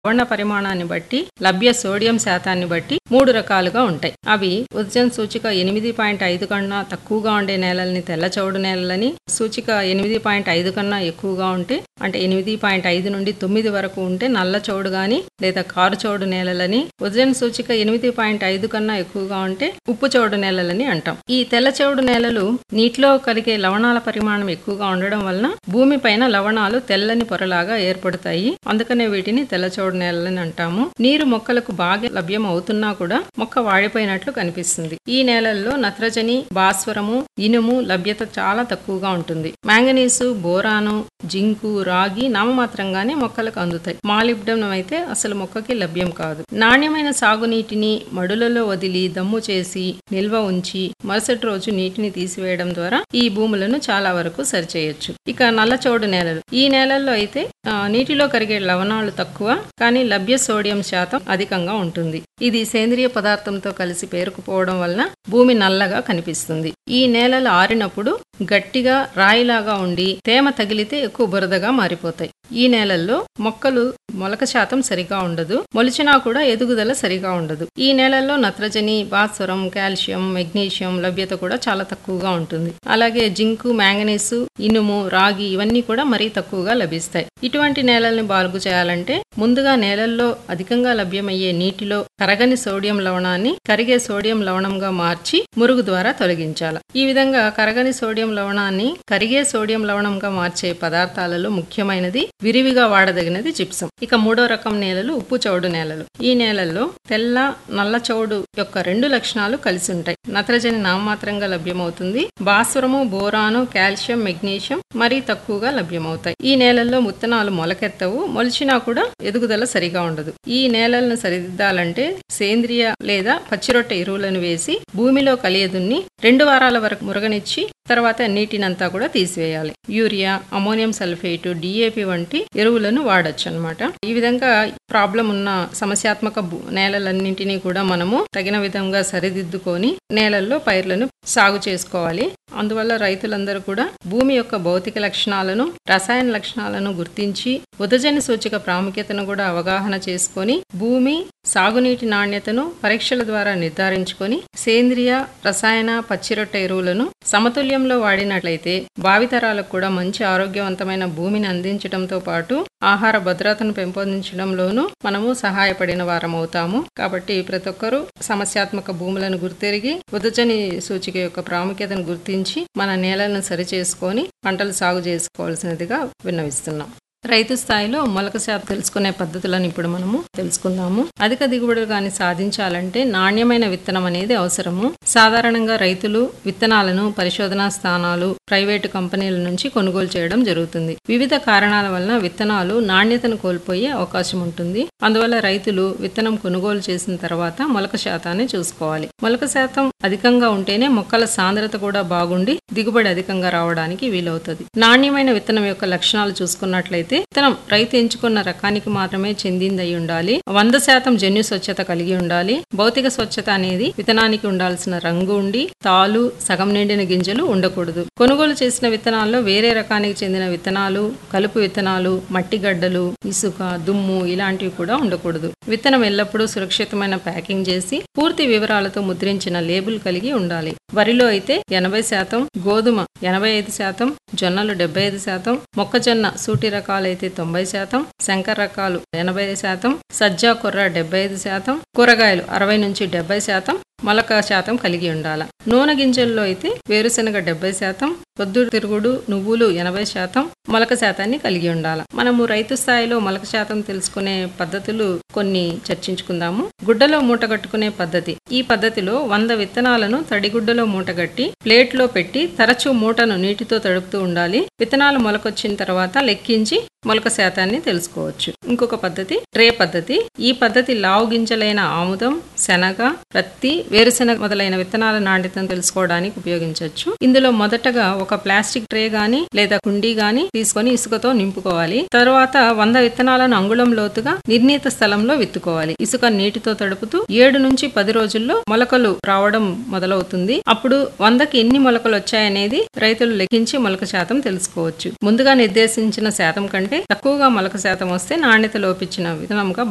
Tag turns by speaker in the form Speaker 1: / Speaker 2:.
Speaker 1: లవణ పరిమాణాన్ని బట్టి లభ్య సోడియం శాతాన్ని బట్టి మూడు రకాలుగా ఉంటాయి అవి ఉదజన సూచిక ఎనిమిది పాయింట్ ఐదు కన్నా తక్కువగా ఉండే నేలల్ని తెల్ల చౌడు నేలలని సూచిక ఎనిమిది పాయింట్ ఐదు కన్నా ఎక్కువగా ఉంటే అంటే ఎనిమిది పాయింట్ ఐదు నుండి తొమ్మిది వరకు ఉంటే నల్ల చౌడు గాని లేదా కారు చౌడు నేలలని ఉదజన సూచిక ఎనిమిది పాయింట్ ఐదు కన్నా ఎక్కువగా ఉంటే ఉప్పు చౌడు నేలలని అంటాం ఈ తెల్ల చౌడు నేలలు నీటిలో కలిగే లవణాల పరిమాణం ఎక్కువగా ఉండడం వలన భూమి పైన లవణాలు తెల్లని పొరలాగా ఏర్పడతాయి అందుకనే వీటిని తెల్ల చౌడు నేలని అంటాము నీరు మొక్కలకు బాగా లభ్యం అవుతున్నా కూడా మొక్క వాడిపోయినట్లు కనిపిస్తుంది ఈ నేలల్లో నత్రజని భాస్వరము ఇనుము లభ్యత చాలా తక్కువగా ఉంటుంది మ్యాంగనీసు బోరాను జింకు రాగి నామమాత్రంగానే మొక్కలకు అందుతాయి మాలిబ్డనం అయితే అసలు మొక్కకి లభ్యం కాదు నాణ్యమైన సాగునీటిని మడులలో వదిలి దమ్ము చేసి నిల్వ ఉంచి మరుసటి రోజు నీటిని తీసివేయడం ద్వారా ఈ భూములను చాలా వరకు సరిచేయొచ్చు ఇక నల్లచౌడు నేలలు ఈ నేలల్లో అయితే ఆ, నీటిలో కరిగే లవణాలు తక్కువ కానీ లభ్య సోడియం శాతం అధికంగా ఉంటుంది ఇది సేంద్రియ పదార్థంతో కలిసి పేరుకుపోవడం వలన భూమి నల్లగా కనిపిస్తుంది ఈ నేలలు ఆరినప్పుడు గట్టిగా రాయిలాగా ఉండి తేమ తగిలితే ఎక్కువ బురదగా మారిపోతాయి ఈ నేలల్లో మొక్కలు మొలక శాతం సరిగా ఉండదు మొలిచినా కూడా ఎదుగుదల సరిగా ఉండదు ఈ నేలల్లో నత్రజని భాస్వరం కాల్షియం మెగ్నీషియం లభ్యత కూడా చాలా తక్కువగా ఉంటుంది అలాగే జింకు మ్యాంగనీసు ఇనుము రాగి ఇవన్నీ కూడా మరీ తక్కువగా లభిస్తాయి ఇటువంటి నేలల్ని బాగు చేయాలంటే ముందుగా నేలల్లో అధికంగా లభ్యమయ్యే నీటిలో కరగని సోడియం లవణాన్ని కరిగే సోడియం లవణంగా మార్చి మురుగు ద్వారా తొలగించాలి ఈ విధంగా కరగని సోడియం లవణాన్ని కరిగే సోడియం లవణంగా మార్చే పదార్థాలలో ముఖ్యమైనది విరివిగా వాడదగినది జిప్సం ఇక మూడో రకం నేలలు ఉప్పు చౌడు నేలలు ఈ నేలల్లో తెల్ల నల్ల చౌడు యొక్క రెండు లక్షణాలు కలిసి ఉంటాయి నత్రజని నామమాత్రంగా లభ్యమవుతుంది భాస్వరము బోరాను కాల్షియం మెగ్నీషియం మరీ తక్కువగా లభ్యమవుతాయి ఈ నేలల్లో విత్తనాలు మొలకెత్తవు మొలిచినా కూడా ఎదుగుదల సరిగా ఉండదు ఈ నేలలను సరిదిద్దాలంటే సేంద్రియ లేదా పచ్చిరొట్టె ఎరువులను వేసి భూమిలో కలియదున్ని రెండు వారాల వరకు మురగనిచ్చి తర్వాత నీటినంతా కూడా తీసివేయాలి యూరియా అమోనియం సల్ఫేట్ డిఏపి వంటి ఎరువులను వాడచ్చు అన్నమాట ఈ విధంగా ప్రాబ్లం ఉన్న సమస్యాత్మక భూ- నేలలన్నింటినీ కూడా మనము తగిన విధంగా సరిదిద్దుకొని నేలల్లో పైర్లను సాగు చేసుకోవాలి అందువల్ల రైతులందరూ కూడా భూమి యొక్క భౌతిక లక్షణాలను రసాయన లక్షణాలను గుర్తించి ఉదజని సూచిక ప్రాముఖ్యతను కూడా అవగాహన చేసుకొని భూమి సాగునీటి నాణ్యతను పరీక్షల ద్వారా నిర్ధారించుకొని సేంద్రియ రసాయన పచ్చిరొట్ట ఎరువులను సమతుల్యంలో వాడినట్లయితే భావితరాలకు కూడా మంచి ఆరోగ్యవంతమైన భూమిని అందించడంతో పాటు ఆహార భద్రతను పెంపొందించడంలోనూ మనము సహాయపడిన వారం అవుతాము కాబట్టి ప్రతి ఒక్కరూ సమస్యాత్మక భూములను గుర్తెరిగి ఉదజని సూచిక యొక్క ప్రాముఖ్యతను గుర్తించి మన నేలను సరిచేసుకొని పంటలు సాగు చేసుకోవాల్సినదిగా విన్నవిస్తున్నాం రైతు స్థాయిలో మొలక శాతం తెలుసుకునే పద్ధతులను ఇప్పుడు మనము తెలుసుకుందాము అధిక దిగుబడులు కానీ సాధించాలంటే నాణ్యమైన విత్తనం అనేది అవసరము సాధారణంగా రైతులు విత్తనాలను పరిశోధనా స్థానాలు ప్రైవేటు కంపెనీల నుంచి కొనుగోలు చేయడం జరుగుతుంది వివిధ కారణాల వలన విత్తనాలు నాణ్యతను కోల్పోయే అవకాశం ఉంటుంది అందువల్ల రైతులు విత్తనం కొనుగోలు చేసిన తర్వాత మొలక శాతాన్ని చూసుకోవాలి మొలక శాతం అధికంగా ఉంటేనే మొక్కల సాంద్రత కూడా బాగుండి దిగుబడి అధికంగా రావడానికి వీలవుతుంది నాణ్యమైన విత్తనం యొక్క లక్షణాలు చూసుకున్నట్లయితే విత్తనం రైతు ఎంచుకున్న రకానికి మాత్రమే చెందిందై ఉండాలి వంద శాతం జన్యు స్వచ్ఛత కలిగి ఉండాలి భౌతిక స్వచ్ఛత అనేది విత్తనానికి ఉండాల్సిన రంగు ఉండి తాలు సగం నిండిన గింజలు ఉండకూడదు కొనుగోలు చేసిన విత్తనాల్లో వేరే రకానికి చెందిన విత్తనాలు కలుపు విత్తనాలు మట్టి గడ్డలు ఇసుక దుమ్ము ఇలాంటివి కూడా ఉండకూడదు విత్తనం ఎల్లప్పుడూ సురక్షితమైన ప్యాకింగ్ చేసి పూర్తి వివరాలతో ముద్రించిన లేబుల్ కలిగి ఉండాలి వరిలో అయితే ఎనభై శాతం గోధుమ ఎనభై ఐదు శాతం జొన్నలు డెబ్బై ఐదు శాతం మొక్కజొన్న సూటి రకాలైతే తొంభై శాతం శంకర రకాలు ఎనభై శాతం సజ్జ కొర్ర డెబ్బై ఐదు శాతం కూరగాయలు అరవై నుంచి డెబ్బై శాతం మొలక శాతం కలిగి ఉండాలి నూనె గింజల్లో అయితే వేరుశనగ డెబ్బై శాతం పొద్దు తిరుగుడు నువ్వులు ఎనభై శాతం మొలక శాతాన్ని కలిగి ఉండాలి మనము రైతు స్థాయిలో మొలక శాతం తెలుసుకునే పద్ధతులు కొన్ని చర్చించుకుందాము గుడ్డలో మూట కట్టుకునే పద్ధతి ఈ పద్ధతిలో వంద విత్తనాలను తడిగుడ్డలో మూటగట్టి ప్లేట్లో పెట్టి తరచూ మూటను నీటితో తడుపుతూ ఉండాలి విత్తనాలు మొలకొచ్చిన తర్వాత లెక్కించి మొలక శాతాన్ని తెలుసుకోవచ్చు ఇంకొక పద్ధతి ట్రే పద్ధతి ఈ పద్ధతి లావు గింజలైన ఆముదం శనగ ప్రత్తి వేరుశెనగ మొదలైన విత్తనాల నాణ్యతను తెలుసుకోవడానికి ఉపయోగించవచ్చు ఇందులో మొదటగా ఒక ప్లాస్టిక్ ట్రే గాని లేదా కుండీ గాని తీసుకొని ఇసుకతో నింపుకోవాలి తర్వాత వంద విత్తనాలను అంగుళం లోతుగా నిర్ణీత స్థలంలో విత్తుకోవాలి ఇసుక నీటితో తడుపుతూ ఏడు నుంచి పది రోజుల్లో మొలకలు రావడం మొదలవుతుంది అప్పుడు వందకి ఎన్ని మొలకలు వచ్చాయనేది రైతులు లెక్కించి మొలక శాతం తెలుసుకోవచ్చు ముందుగా నిర్దేశించిన శాతం కంటే తక్కువగా మొలక శాతం వస్తే నాణ్యత లోపించిన విత్తనంగా